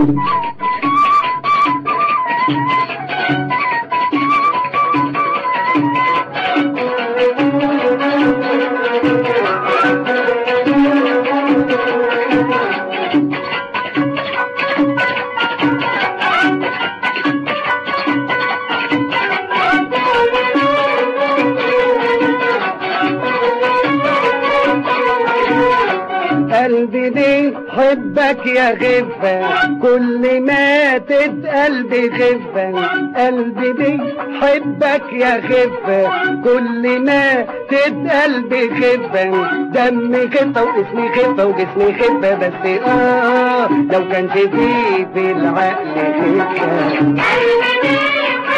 قلبي ليه حبك يا غفة كل ما تتقل بغفة قلبي ليه حبك يا غفة كل ما تتقل بغفة دمي خفة واسمي خفة وجسمي خفة بس اه لو كانش فيه في العقل خفة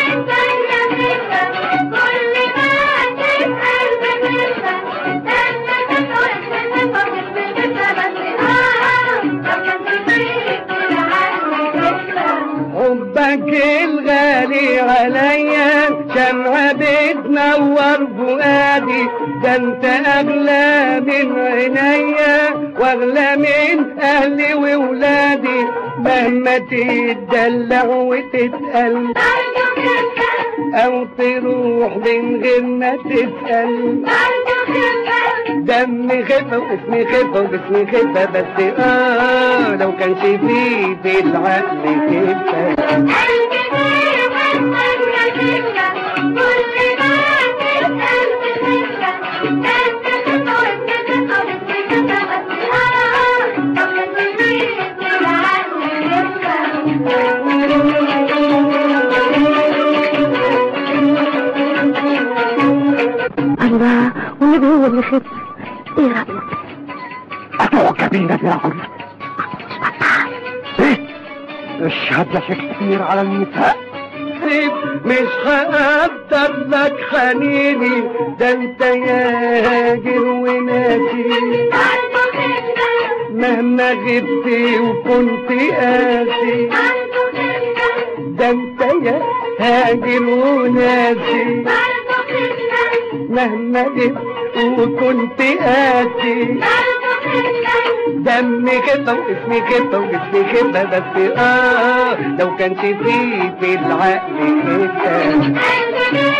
حبك الغالي عليا شمعة بتنور فؤادي ده انت اغلى من عينيا واغلى من اهلي وولادي مهما تتدلع وتتقل او تروح من غير ما تسأل دمي خفة واسمي خفة وجسمي خفة بس اه لو كانش فيه في العقل خفة الله والنبي هو اللي خف ايه رأيك أتعجبين يا رجل إيه؟ اشهد يا شكسبير على النساء سيب مش هقدر لك خليلي ده انت يا هاجر وناسي مهما غبت وكنت قاسي ده انت يا هاجر وناسي مهما غبت وكنت قاسي دمي خفة واسمي خفة وجسمي خفة بس اه لو كانش فيه في العقل خفة